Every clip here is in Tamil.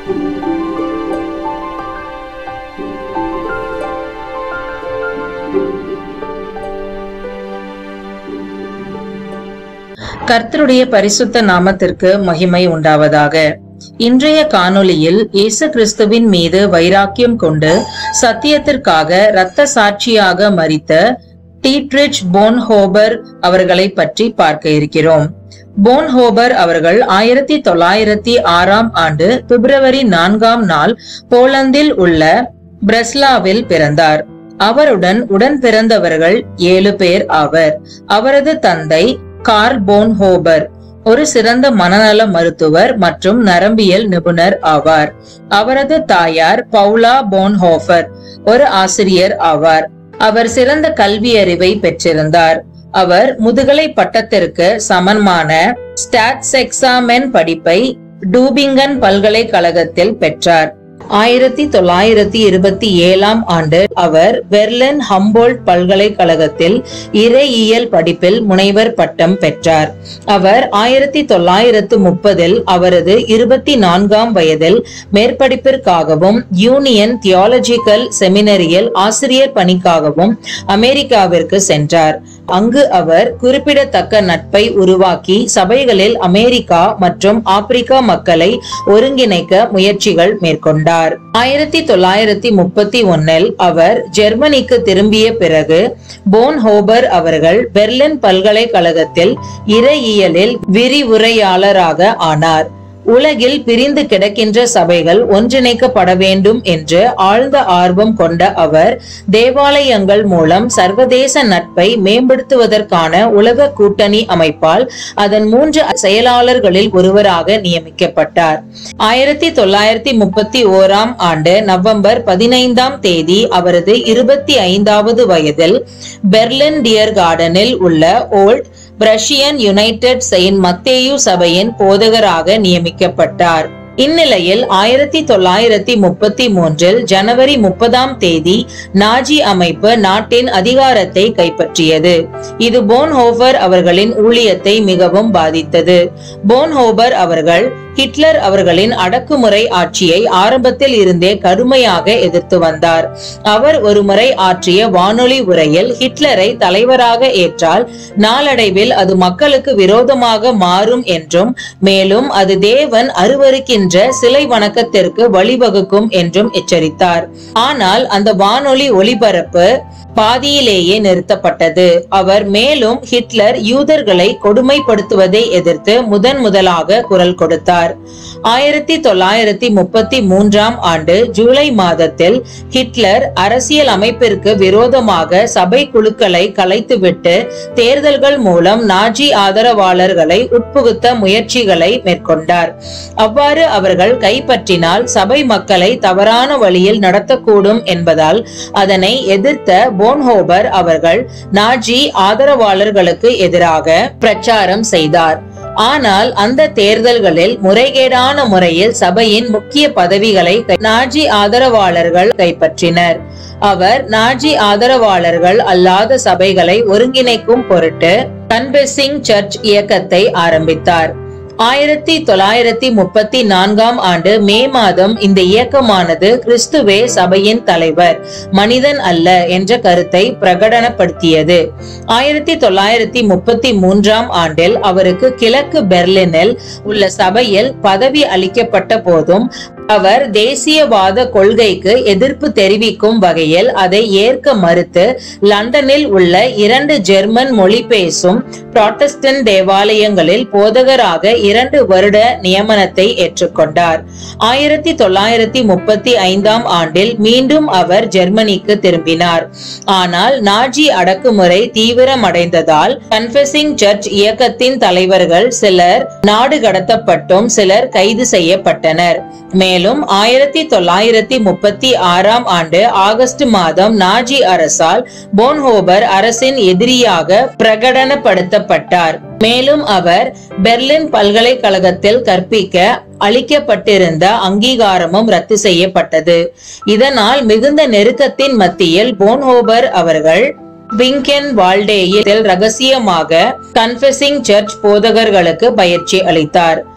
கர்த்தருடைய பரிசுத்த நாமத்திற்கு மகிமை உண்டாவதாக இன்றைய காணொளியில் இயேசு கிறிஸ்துவின் மீது வைராக்கியம் கொண்டு சத்தியத்திற்காக இரத்த சாட்சியாக மரித்த டீட்ரிச் போன்ஹோபர் அவர்களை பற்றி பார்க்க இருக்கிறோம் போன்ஹோபர் அவர்கள் ஆயிரத்தி தொள்ளாயிரத்தி ஆறாம் ஆண்டு பிப்ரவரி நான்காம் நாள் போலந்தில் உள்ள பிரஸ்லாவில் பிறந்தார் அவருடன் உடன் பிறந்தவர்கள் ஏழு பேர் ஆவர் அவரது தந்தை கார்ல் போன்ஹோபர் ஒரு சிறந்த மனநல மருத்துவர் மற்றும் நரம்பியல் நிபுணர் ஆவார் அவரது தாயார் பவுலா போன்ஹோஃபர் ஒரு ஆசிரியர் ஆவார் அவர் சிறந்த கல்வி அறிவை பெற்றிருந்தார் அவர் முதுகலை பட்டத்திற்கு சமமான ஸ்டாட்ஸ் எக்ஸாமென் படிப்பை டூபிங்கன் பல்கலைக்கழகத்தில் பெற்றார் ஆயிரத்தி தொள்ளாயிரத்தி இருபத்தி ஏழாம் ஆண்டு அவர் பெர்லின் ஹம்போல்ட் பல்கலைக்கழகத்தில் இறையியல் படிப்பில் முனைவர் பட்டம் பெற்றார் அவர் ஆயிரத்தி தொள்ளாயிரத்து முப்பதில் அவரது இருபத்தி நான்காம் வயதில் மேற்படிப்பிற்காகவும் யூனியன் தியாலஜிக்கல் செமினரியில் ஆசிரியர் பணிக்காகவும் அமெரிக்காவிற்கு சென்றார் அங்கு அவர் குறிப்பிடத்தக்க நட்பை உருவாக்கி சபைகளில் அமெரிக்கா மற்றும் ஆப்பிரிக்கா மக்களை ஒருங்கிணைக்க முயற்சிகள் மேற்கொண்டார் ஆயிரத்தி தொள்ளாயிரத்தி முப்பத்தி ஒன்னில் அவர் ஜெர்மனிக்கு திரும்பிய பிறகு போன் ஹோபர் அவர்கள் பெர்லின் பல்கலைக்கழகத்தில் இறையியலில் விரிவுரையாளராக ஆனார் உலகில் பிரிந்து கிடக்கின்ற சபைகள் ஒன்றிணைக்கப்பட வேண்டும் என்று ஆழ்ந்த ஆர்வம் கொண்ட அவர் தேவாலயங்கள் மூலம் சர்வதேச நட்பை மேம்படுத்துவதற்கான உலக கூட்டணி அமைப்பால் அதன் மூன்று செயலாளர்களில் ஒருவராக நியமிக்கப்பட்டார் ஆயிரத்தி தொள்ளாயிரத்தி முப்பத்தி ஓராம் ஆண்டு நவம்பர் பதினைந்தாம் தேதி அவரது இருபத்தி ஐந்தாவது வயதில் பெர்லின் டியர் கார்டனில் உள்ள ஓல்ட் பிரஷியன் யுனைடெட் செயின்ட் மத்தேயு சபையின் போதகராக நியமிக்கப்பட்டார் இந்நிலையில் ஆயிரத்தி தொள்ளாயிரத்தி முப்பத்தி மூன்றில் ஜனவரி முப்பதாம் தேதி நாஜி அமைப்பு நாட்டின் அதிகாரத்தை கைப்பற்றியது இது போன்ஹோபர் அவர்களின் ஊழியத்தை மிகவும் பாதித்தது போன்ஹோபர் அவர்கள் ஹிட்லர் அவர்களின் அடக்குமுறை ஆட்சியை ஆரம்பத்தில் இருந்தே கடுமையாக எதிர்த்து வந்தார் அவர் ஒருமுறை ஆற்றிய வானொலி உரையில் ஹிட்லரை தலைவராக ஏற்றால் நாளடைவில் அது மக்களுக்கு விரோதமாக மாறும் என்றும் மேலும் அது தேவன் அருவருக்கின்ற சிலை வணக்கத்திற்கு வழிவகுக்கும் என்றும் எச்சரித்தார் ஆனால் அந்த வானொலி ஒளிபரப்பு பாதியிலேயே நிறுத்தப்பட்டது அவர் மேலும் ஹிட்லர் யூதர்களை கொடுமைப்படுத்துவதை எதிர்த்து முதன் முதலாக குரல் கொடுத்தார் ஆயிரத்தி தொள்ளாயிரத்தி முப்பத்தி மூன்றாம் ஆண்டு ஜூலை மாதத்தில் ஹிட்லர் அரசியல் அமைப்பிற்கு விரோதமாக சபை குழுக்களை கலைத்துவிட்டு தேர்தல்கள் மூலம் நாஜி ஆதரவாளர்களை உட்புகுத்த முயற்சிகளை மேற்கொண்டார் அவ்வாறு அவர்கள் கைப்பற்றினால் சபை மக்களை தவறான வழியில் நடத்தக்கூடும் என்பதால் அதனை எதிர்த்த போன்ஹோபர் அவர்கள் நாஜி ஆதரவாளர்களுக்கு எதிராக பிரச்சாரம் செய்தார் ஆனால் அந்த தேர்தல்களில் முறைகேடான முறையில் சபையின் முக்கிய பதவிகளை நாஜி ஆதரவாளர்கள் கைப்பற்றினர் அவர் நாஜி ஆதரவாளர்கள் அல்லாத சபைகளை ஒருங்கிணைக்கும் பொருட்டு கன்பெசிங் சர்ச் இயக்கத்தை ஆரம்பித்தார் ஆயிரத்தி தொள்ளாயிரத்தி முப்பத்தி நான்காம் ஆண்டு மே மாதம் இந்த இயக்கமானது கிறிஸ்துவே சபையின் தலைவர் மனிதன் அல்ல என்ற கருத்தை பிரகடனப்படுத்தியது ஆயிரத்தி தொள்ளாயிரத்தி முப்பத்தி மூன்றாம் ஆண்டில் அவருக்கு கிழக்கு பெர்லினில் உள்ள சபையில் பதவி அளிக்கப்பட்ட போதும் அவர் தேசியவாத கொள்கைக்கு எதிர்ப்பு தெரிவிக்கும் வகையில் அதை ஏற்க மறுத்து லண்டனில் உள்ள இரண்டு ஜெர்மன் மொழி பேசும் புராட்டஸ்டன்ட் தேவாலயங்களில் போதகராக இரண்டு வருட நியமனத்தை ஏற்றுக்கொண்டார் ஆயிரத்தி தொள்ளாயிரத்தி முப்பத்தி ஐந்தாம் ஆண்டில் மீண்டும் அவர் ஜெர்மனிக்கு திரும்பினார் ஆனால் நாஜி அடக்குமுறை தீவிரமடைந்ததால் கன்ஃபெசிங் சர்ச் இயக்கத்தின் தலைவர்கள் சிலர் நாடு கடத்தப்பட்டும் சிலர் கைது செய்யப்பட்டனர் மேலும் ஆயிரத்தி தொள்ளாயிரத்தி முப்பத்தி ஆறாம் ஆண்டு ஆகஸ்ட் மாதம் நாஜி அரசால் போன்ஹோபர் அரசின் எதிரியாக பிரகடனப்படுத்தப்பட்டார் மேலும் அவர் பெர்லின் பல்கலைக்கழகத்தில் கற்பிக்க அளிக்கப்பட்டிருந்த அங்கீகாரமும் ரத்து செய்யப்பட்டது இதனால் மிகுந்த நெருக்கத்தின் மத்தியில் போன்ஹோபர் அவர்கள் விங்கன் வால்டேயில் ரகசியமாக கன்ஃபெசிங் சர்ச் போதகர்களுக்கு பயிற்சி அளித்தார்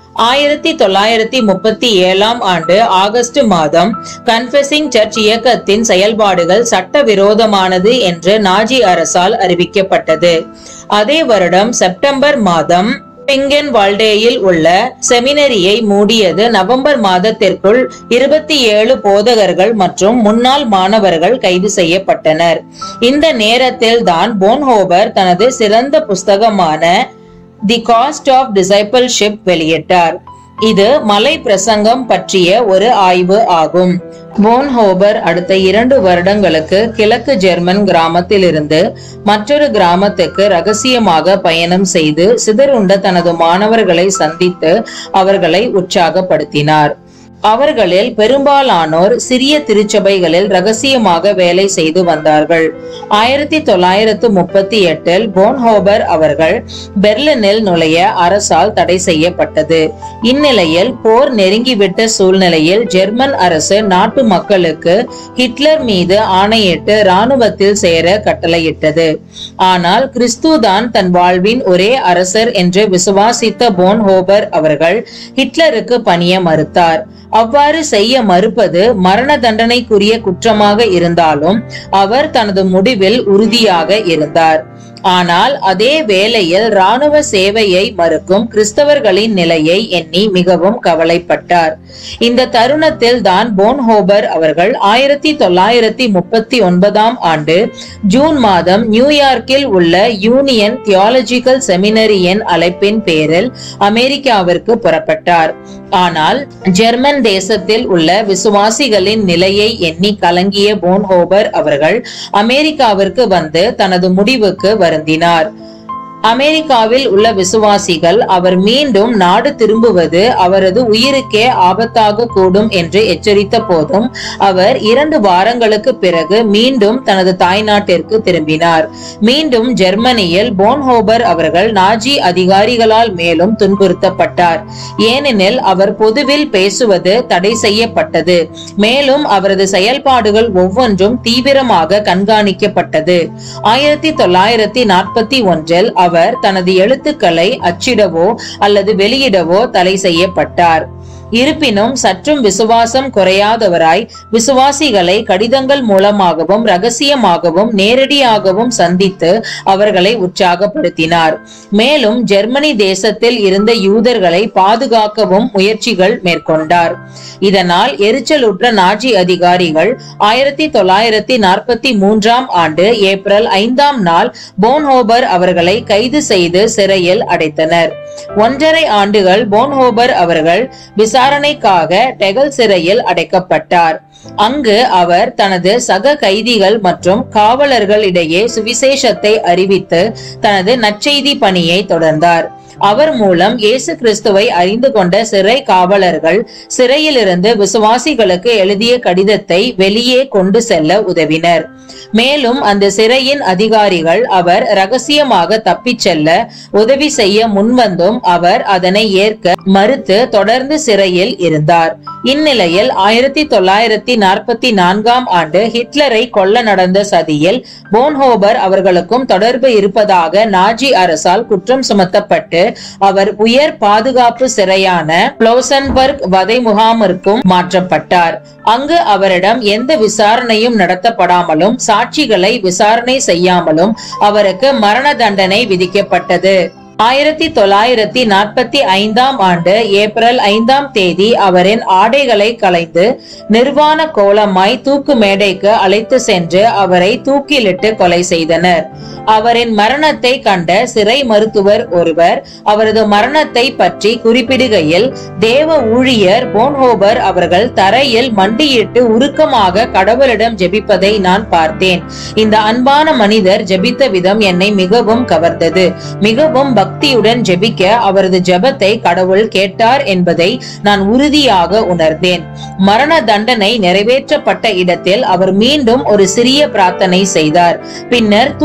ஆயிரத்தி தொள்ளாயிரத்தி முப்பத்தி ஏழாம் ஆண்டு ஆகஸ்ட் மாதம் கன்ஃபெசிங் சர்ச் இயக்கத்தின் செயல்பாடுகள் சட்டவிரோதமானது என்று நாஜி அரசால் அறிவிக்கப்பட்டது அதே வருடம் செப்டம்பர் மாதம் பிங்கன் வால்டேயில் உள்ள செமினரியை மூடியது நவம்பர் மாதத்திற்குள் இருபத்தி ஏழு போதகர்கள் மற்றும் முன்னாள் மாணவர்கள் கைது செய்யப்பட்டனர் இந்த நேரத்தில் தான் போன்ஹோபர் தனது சிறந்த புஸ்தகமான தி காஸ்ட் ஆஃப் டிசைபிள்ஷிப் வெளியிட்டார் இது மலை பிரசங்கம் பற்றிய ஒரு ஆய்வு ஆகும் போன்ஹோபர் அடுத்த இரண்டு வருடங்களுக்கு கிழக்கு ஜெர்மன் கிராமத்திலிருந்து மற்றொரு கிராமத்துக்கு ரகசியமாக பயணம் செய்து சிதறுண்ட தனது மாணவர்களை சந்தித்து அவர்களை உற்சாகப்படுத்தினார் அவர்களில் பெரும்பாலானோர் சிறிய திருச்சபைகளில் ரகசியமாக வேலை செய்து வந்தார்கள் ஆயிரத்தி தொள்ளாயிரத்து முப்பத்தி எட்டில் போன்ஹோபர் அவர்கள் பெர்லினில் நுழைய அரசால் தடை செய்யப்பட்டது இந்நிலையில் போர் நெருங்கிவிட்ட சூழ்நிலையில் ஜெர்மன் அரசு நாட்டு மக்களுக்கு ஹிட்லர் மீது ஆணையிட்டு ராணுவத்தில் சேர கட்டளையிட்டது ஆனால் கிறிஸ்து தான் தன் வாழ்வின் ஒரே அரசர் என்று விசுவாசித்த போன்ஹோபர் அவர்கள் ஹிட்லருக்கு பணிய மறுத்தார் அவ்வாறு செய்ய மறுப்பது மரண தண்டனைக்குரிய குற்றமாக இருந்தாலும் அவர் தனது முடிவில் உறுதியாக இருந்தார் ஆனால் அதே வேளையில் ராணுவ சேவையை மறுக்கும் கிறிஸ்தவர்களின் நிலையை எண்ணி மிகவும் கவலைப்பட்டார் இந்த தருணத்தில் தான் போன்ஹோபர் அவர்கள் ஆயிரத்தி தொள்ளாயிரத்தி முப்பத்தி ஒன்பதாம் ஆண்டு ஜூன் மாதம் நியூயார்க்கில் உள்ள யூனியன் தியாலஜிக்கல் செமினரியின் அழைப்பின் பேரில் அமெரிக்காவிற்கு புறப்பட்டார் ஆனால் ஜெர்மன் தேசத்தில் உள்ள விசுவாசிகளின் நிலையை எண்ணி கலங்கிய போன்ஹோபர் அவர்கள் அமெரிக்காவிற்கு வந்து தனது முடிவுக்கு வருந்தினார் அமெரிக்காவில் உள்ள விசுவாசிகள் அவர் மீண்டும் நாடு திரும்புவது அவரது உயிருக்கே ஆபத்தாக கூடும் என்று எச்சரித்த போதும் அவர் இரண்டு வாரங்களுக்கு பிறகு மீண்டும் தனது தாய்நாட்டிற்கு திரும்பினார் மீண்டும் ஜெர்மனியில் போன்ஹோபர் அவர்கள் நாஜி அதிகாரிகளால் மேலும் துன்புறுத்தப்பட்டார் ஏனெனில் அவர் பொதுவில் பேசுவது தடை செய்யப்பட்டது மேலும் அவரது செயல்பாடுகள் ஒவ்வொன்றும் தீவிரமாக கண்காணிக்கப்பட்டது ஆயிரத்தி தொள்ளாயிரத்தி நாற்பத்தி ஒன்றில் அவர் தனது எழுத்துக்களை அச்சிடவோ அல்லது வெளியிடவோ தடை செய்யப்பட்டார் இருப்பினும் சற்றும் விசுவாசம் குறையாதவராய் விசுவாசிகளை கடிதங்கள் மூலமாகவும் ரகசியமாகவும் நேரடியாகவும் சந்தித்து அவர்களை உற்சாகப்படுத்தினார் மேலும் ஜெர்மனி தேசத்தில் இருந்த யூதர்களை பாதுகாக்கவும் முயற்சிகள் மேற்கொண்டார் இதனால் எரிச்சலுற்ற நாஜி அதிகாரிகள் ஆயிரத்தி தொள்ளாயிரத்தி நாற்பத்தி மூன்றாம் ஆண்டு ஏப்ரல் ஐந்தாம் நாள் போன்ஹோபர் அவர்களை கைது செய்து சிறையில் அடைத்தனர் ஒன்றரை ஆண்டுகள் போன்ஹோபர் அவர்கள் விசாரணைக்காக டெகல் சிறையில் அடைக்கப்பட்டார் அங்கு அவர் தனது சக கைதிகள் மற்றும் காவலர்களிடையே சுவிசேஷத்தை அறிவித்து தனது நற்செய்தி பணியை தொடர்ந்தார் அவர் மூலம் இயேசு கிறிஸ்துவை அறிந்து கொண்ட சிறை காவலர்கள் சிறையிலிருந்து விசுவாசிகளுக்கு எழுதிய கடிதத்தை வெளியே கொண்டு செல்ல உதவினர் மேலும் அந்த சிறையின் அதிகாரிகள் அவர் ரகசியமாக தப்பிச் செல்ல உதவி செய்ய முன்வந்தும் அவர் அதனை ஏற்க மறுத்து தொடர்ந்து சிறையில் இருந்தார் இந்நிலையில் ஆயிரத்தி தொள்ளாயிரத்தி நாற்பத்தி நான்காம் ஆண்டு ஹிட்லரை கொல்ல நடந்த சதியில் போன்ஹோபர் அவர்களுக்கும் தொடர்பு இருப்பதாக நாஜி அரசால் குற்றம் சுமத்தப்பட்டு அவர் உயர் பாதுகாப்பு சிறையான புளோசன்பர்க் வதை முகாமிற்கும் மாற்றப்பட்டார் அங்கு அவரிடம் எந்த விசாரணையும் நடத்தப்படாமலும் சாட்சிகளை விசாரணை செய்யாமலும் அவருக்கு மரண தண்டனை விதிக்கப்பட்டது ஆயிரத்தி தொள்ளாயிரத்தி நாற்பத்தி ஐந்தாம் ஆண்டு ஏப்ரல் ஐந்தாம் தேதி அவரின் ஆடைகளை களைந்து நிர்வாண கோலமாய் தூக்கு மேடைக்கு அழைத்து சென்று அவரை தூக்கிலிட்டு கொலை செய்தனர் அவரின் மரணத்தை கண்ட சிறை மருத்துவர் ஒருவர் அவரது மரணத்தை பற்றி குறிப்பிடுகையில் தேவ ஊழியர் போன்ஹோபர் அவர்கள் தரையில் மண்டியிட்டு உருக்கமாக கடவுளிடம் ஜெபிப்பதை நான் பார்த்தேன் இந்த அன்பான மனிதர் ஜெபித்த விதம் என்னை மிகவும் கவர்ந்தது மிகவும் பக்தியுடன் ஜெபிக்க அவரது ஜெபத்தை கடவுள் கேட்டார் என்பதை நான் உறுதியாக உணர்ந்தேன் மரண தண்டனை நிறைவேற்றப்பட்ட இடத்தில் அவர் மீண்டும் ஒரு சிறிய பிரார்த்தனை செய்தார் பின்னர் தூக்கு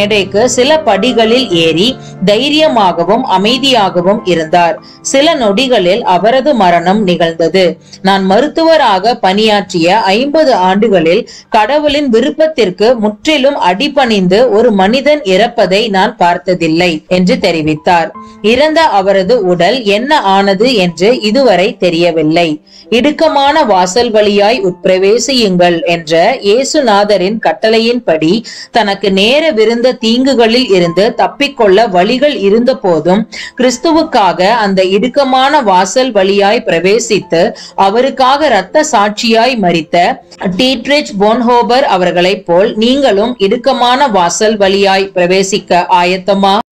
மேடைக்கு சில படிகளில் ஏறி தைரியமாகவும் அமைதியாகவும் இருந்தார் சில நொடிகளில் அவரது மரணம் நிகழ்ந்தது நான் மருத்துவராக பணியாற்றிய ஐம்பது ஆண்டுகளில் கடவுளின் விருப்பத்திற்கு முற்றிலும் அடிபணிந்து ஒரு மனிதன் இறப்பதை நான் பார்த்ததில்லை என்று தெரிவித்தார் இறந்த அவரது உடல் என்ன ஆனது என்று இதுவரை தெரியவில்லை இடுக்கமான வாசல் வழியாய் உட்பிரவேசியுங்கள் என்ற இயேசுநாதரின் கட்டளையின்படி தனக்கு நேரவிருந்த தீங்குகளில் இருந்து தப்பிக்கொள்ள வழிகள் இருந்த போதும் கிறிஸ்துவுக்காக அந்த இடுக்கமான வாசல் வழியாய் பிரவேசித்து அவருக்காக இரத்த சாட்சியாய் மரித்த டீட்ரிச் போன்ஹோபர் அவர்களைப் போல் நீங்களும் இடுக்கமான வாசல் வழியாய் பிரவேசிக்க ஆயத்தமா